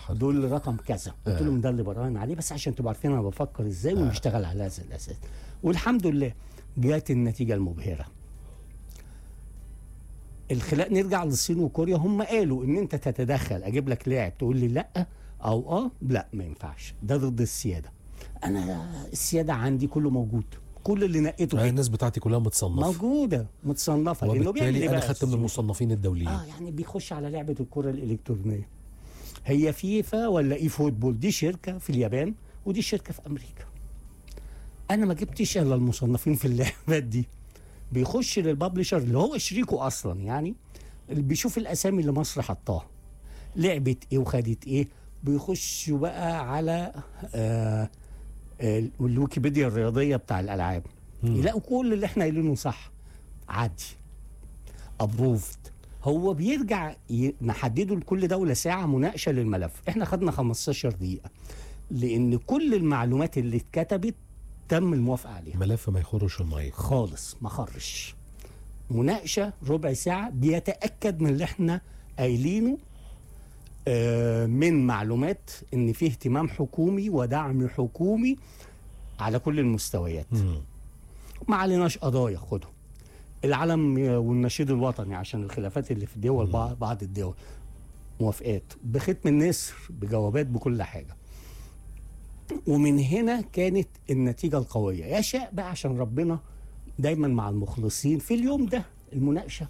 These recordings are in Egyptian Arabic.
حلو. دول رقم كذا قلت آه. لهم ده اللي براهن عليه بس عشان تبقوا عارفين انا بفكر ازاي ونشتغل على هذا الاساس والحمد لله جات النتيجه المبهره الخلاء نرجع للصين وكوريا هم قالوا ان انت تتدخل اجيب لك لاعب تقول لي لا او اه لا ما ينفعش ده ضد السياده انا السياده عندي كله موجود كل اللي نقيته آه، كده الناس بتاعتي كلها متصنف موجوده متصنفه لانه بيعمل وبالتالي ايه انا بقى خدت من المصنفين الدوليين اه يعني بيخش على لعبه الكره الالكترونيه هي فيفا ولا اي فوتبول دي شركه في اليابان ودي شركه في امريكا انا ما جبتش الا المصنفين في اللعبات دي بيخش للببلشر اللي هو شريكه اصلا يعني اللي بيشوف الاسامي اللي مصر حطاها لعبه ايه وخدت ايه بيخشوا بقى على آه آه الويكيبيديا الرياضيه بتاع الالعاب يلاقوا كل اللي احنا قايلينه صح عادي ابروفد هو بيرجع ي... نحدده لكل دوله ساعه مناقشه للملف احنا خدنا 15 دقيقه لان كل المعلومات اللي اتكتبت تم الموافقه عليها ملف ما يخرش الميه خالص ما خرش مناقشه ربع ساعه بيتاكد من اللي احنا قايلينه آه، من معلومات ان في اهتمام حكومي ودعم حكومي على كل المستويات مم. ما عليناش قضايا خدهم العلم والنشيد الوطني عشان الخلافات اللي في الدول بعض بعض الدول موافقات بختم النسر بجوابات بكل حاجه ومن هنا كانت النتيجه القويه يشاء بقى عشان ربنا دايما مع المخلصين في اليوم ده المناقشه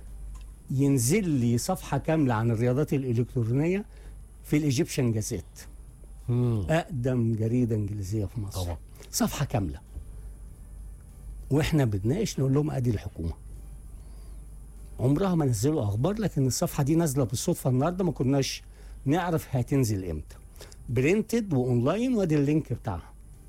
ينزل لي صفحه كامله عن الرياضات الالكترونيه في الايجيبشن جازيت مم. اقدم جريده انجليزيه في مصر طبعا. صفحه كامله واحنا بنناقش نقول لهم ادي الحكومه عمرها ما نزلوا اخبار لكن الصفحه دي نازله بالصدفه النهارده ما كناش نعرف هتنزل امتى برنتد واونلاين وادي اللينك بتاعها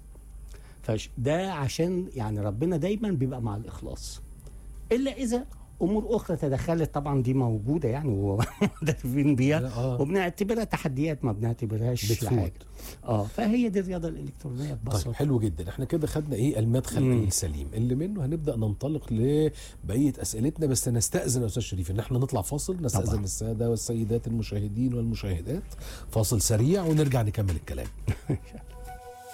فده عشان يعني ربنا دايما بيبقى مع الاخلاص الا اذا امور اخرى تدخلت طبعا دي موجوده يعني ومعترفين بيها لا، آه. وبنعتبرها تحديات ما بنعتبرهاش بتفوت. لحاجه اه فهي دي الرياضه الالكترونيه ببساطه طيب حلو جدا احنا كده خدنا ايه المدخل مم. السليم اللي منه هنبدا ننطلق لبقيه اسئلتنا بس نستاذن يا استاذ شريف ان احنا نطلع فاصل نستاذن طبعا. الساده والسيدات المشاهدين والمشاهدات فاصل سريع ونرجع نكمل الكلام